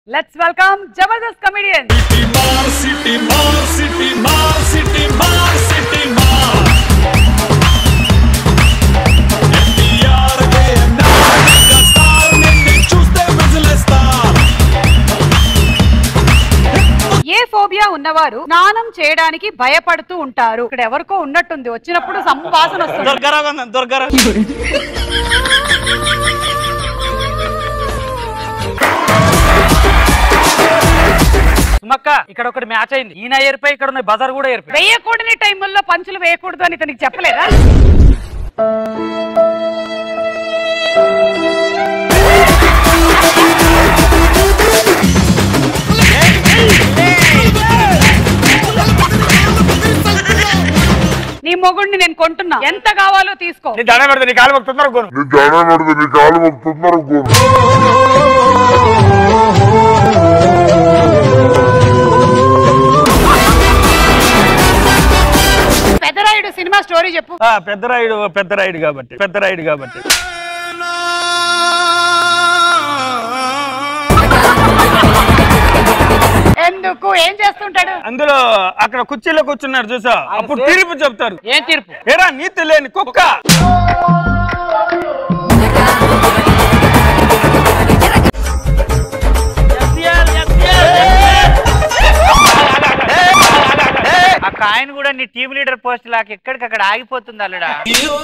Let's welcome Jabardasth comedian City Mar, City Mar, City Mar, City Mar. NTR కే నాయక star, నిన్ను చూస్తే విజిలేస్తారు. ఏ phobia ఉన్నవారు స్నానం చేయడానికి భయపడుతూ ఉంటారు ఇక్కడ ఎవరికో ఉన్నట్టుంది వచ్చినప్పుడు సంవాసన వస్తుంది దొరకరా దొరకరా సుమక్క ఇక్కడ ఒకటి మ్యాచ్ అయింది ఈయన ఏరిపోయి ఇక్కడ ఉన్న బజార్ కూడా ఏరిపోయి వేయకూడని టైముల్లో పంచులు వేయకూడదు అని ఇతనికి చెప్పలేదా నీ మొగుడిని నేను కొంటున్నా ఎంత కావాలో తీసుకో నీ దండం పెడితే నీ కాలు తొందరగా కొను నీ దండం పెడితే నీ కాలు మొక్కుతున్నారు కోరు పెద్దరాయుడు సినిమా స్టోరీ చెప్పు ఆ, పెద్ద రాయుడు పెద్ద రాయుడు కాబట్టి పెద్ద రాయుడు కాబట్టి ఎందుకు ఏం చేస్తుంటాడు అందులో అక్కడ కుర్చీలో కూర్చున్నారు చూసా అప్పుడు తీర్పు చెప్తారు ఏం తీర్పు ఏరా నీతి లేని కుక్క ఆ కాయిన్ కూడా నీ టీమ్ లీడర్ పోస్ట్ లాగా ఎక్కడికక్కడ ఆగిపోతుంది అల్లుడా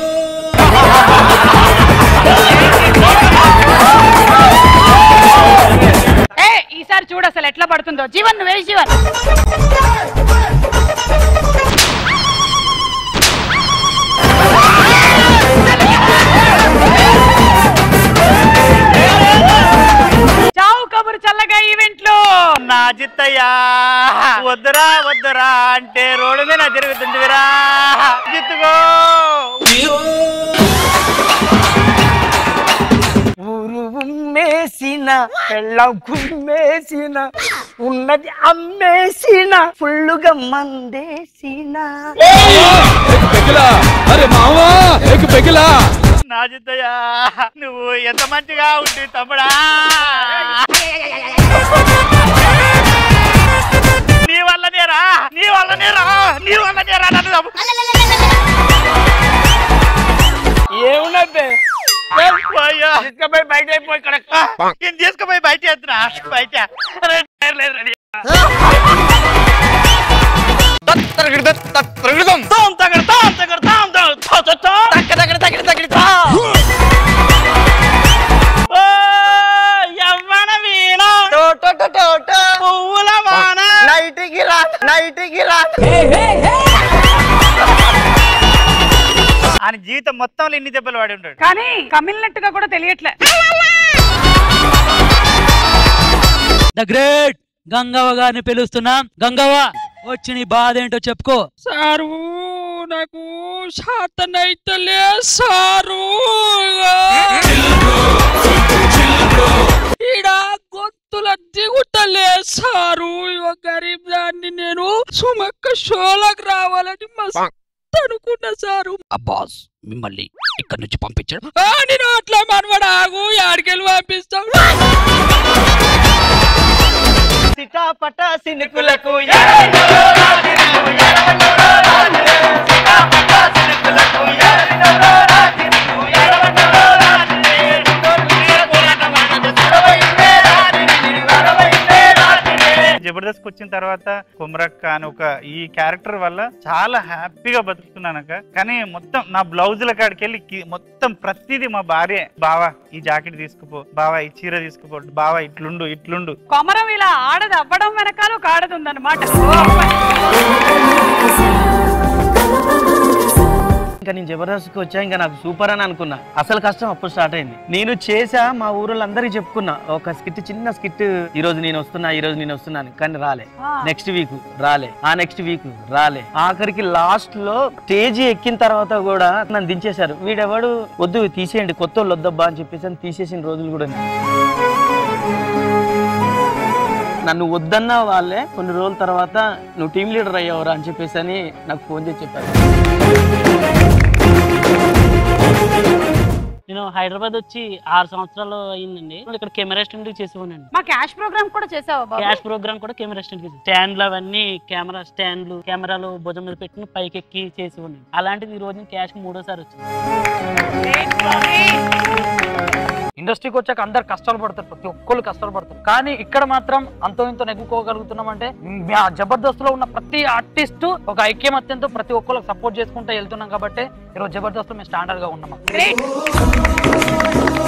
ఏ ఈసారి చూడు అసలు ఎట్లా పడుతుందో జీవన్ నువ్వే జీవన్ చావు కబురు చల్లగా ఈవెంట్లు నా జిత్తయ్యా వద్దురా వద్దురా అంటే రోడ్డు మీద తిరుగుతుంటివిరా జిత్తుకో ఊరు ఉమ్మేసిన పెళ్ళం కుమ్మేసిన ఉన్నది అమ్మేసిన ఫుల్లుగా మందేసిన నా జిత్తయ్యా నువ్వు ఎంత మంచిగా ఉండి తమ్ముడా నీ వల్లనేరా నీ వల్లనేరా నీ వల్లనేరా నన్ను చంపు. ఏమున్నది అయ్యా. తీసుకుపోయి బయట అయిపోయి ఇక్కడ నేను తీసుకుపోయి బయట ఎత్తున్నా బయట అరే, టైర్ లేదు రెడీ. తాం తగడు, తాం తగడు, తాం తగడు, తా, తా, తా. ఓ, యవ్వన వీణ, పువ్వుల వాన. నైట్కి రా నైట్కి రా ఆయన జీవితం మొత్తంలో ఎన్ని దెబ్బలు వాడి ఉంటాడు కానీ కమిలినట్టుగా కూడా తెలియట్లే ద గ్రేట్ గంగవ్వ గారిని పిలుస్తున్నాం గంగవ్వ వచ్చి నీ బాధ ఏంటో చెప్పుకో సారు నాకు శాతనైతలే సారు ఈడ గొంతుల దిగుతలే సారు ఇగో గరీబ్ దాన్ని నేను సుమక్క షోలకు రావాలని మస్తు అనుకున్నా సారు అబ్బాస్ మిమ్మల్ని ఇక్కడ నుంచి పంపించాడు ఆ, నేను అట్లా మనవడు ఆగు యాడికెళ్ళి పంపిస్తావు సిటాపట సినుకులకు జబర్దస్త్ వచ్చిన తర్వాత కుమరక్క అని ఒక ఈ క్యారెక్టర్ వల్ల చాలా హ్యాపీగా బతుకుతున్నానక్క కానీ మొత్తం నా బ్లౌజుల కాడికి వెళ్ళి కి- మొత్తం ప్రతిదీ మా భార్య బావా ఈ జాకెట్ తీసుకుపో బావా ఈ చీర తీసుకుపో బావా ఇట్లుండు ఇట్లుండు కొమరం ఇలా ఆడది అవ్వడం వెనకాల ఒక ఆడది ఉందన్నమాట ఇంకా నేను జబర్దస్త్కి వచ్చా ఇంకా నాకు సూపర్ అని అనుకున్నా అసలు కష్టం అప్పుడు స్టార్ట్ అయింది నేను చేసా మా ఊరోళ్ళందరికీ చెప్పుకున్నా ఒక స్కిట్ చిన్న స్కిట్ ఈ రోజు నేను వస్తున్నా ఈ రోజు నేను వస్తున్నాను కానీ రాలే ఆ. నెక్స్ట్ వీక్ రాలే ఆ నెక్స్ట్ వీక్ రాలే ఆఖరికి లాస్ట్ లో స్టేజ్ ఎక్కిన తర్వాత కూడా నన్ను దించేశారు వీడెవడు వద్దు తీసేయండి కొత్త వాళ్ళు వద్దబ్బా అని చెప్పేసి అని తీసేసిన రోజులు కూడా ఉన్నాయి. నన్ను వద్దన్న వాళ్ళే కొన్ని రోజుల తర్వాత నువ్వు టీం లీడర్ అయ్యావురా అని చెప్పేసి అని నాకు ఫోన్ చేసి చెప్పారు నేను హైదరాబాద్ వచ్చి ఆరు సంవత్సరాలు అయిందండి ఇక్కడ కెమెరా స్టాండ్ చేసేవానండి మా క్యాష్ ప్రోగ్రామ్ కూడా చేసావా బాబు క్యాష్ ప్రోగ్రామ్ కూడా కెమెరా స్టాండ్ స్టాండ్లు అవన్నీ కెమెరా స్టాండ్లు కెమెరాలు భుజం మీద పెట్టుకుని పైకి ఎక్కి చేసేవాడిని అలాంటిది ఈ రోజు క్యాష్ మూడోసారి వచ్చింది ఇండస్ట్రీకి వచ్చాక అందరు కష్టాలు పడతారు ప్రతి ఒక్కళ్ళు కష్టాలు పడతారు కానీ ఇక్కడ మాత్రం అంతో ఇంతో నెగ్గుకోగలుగుతున్నాం అంటే మా జబర్దస్త్ లో ఉన్న ప్రతి ఆర్టిస్ట్ ఒక ఐక్యమత్యంతో ప్రతి ఒక్కరికి సపోర్ట్ చేసుకుంటూ వెళ్తున్నాం కాబట్టి ఈరోజు జబర్దస్త్ లో మేము స్టాండర్డ్ గా ఉన్నాం గ్రేట్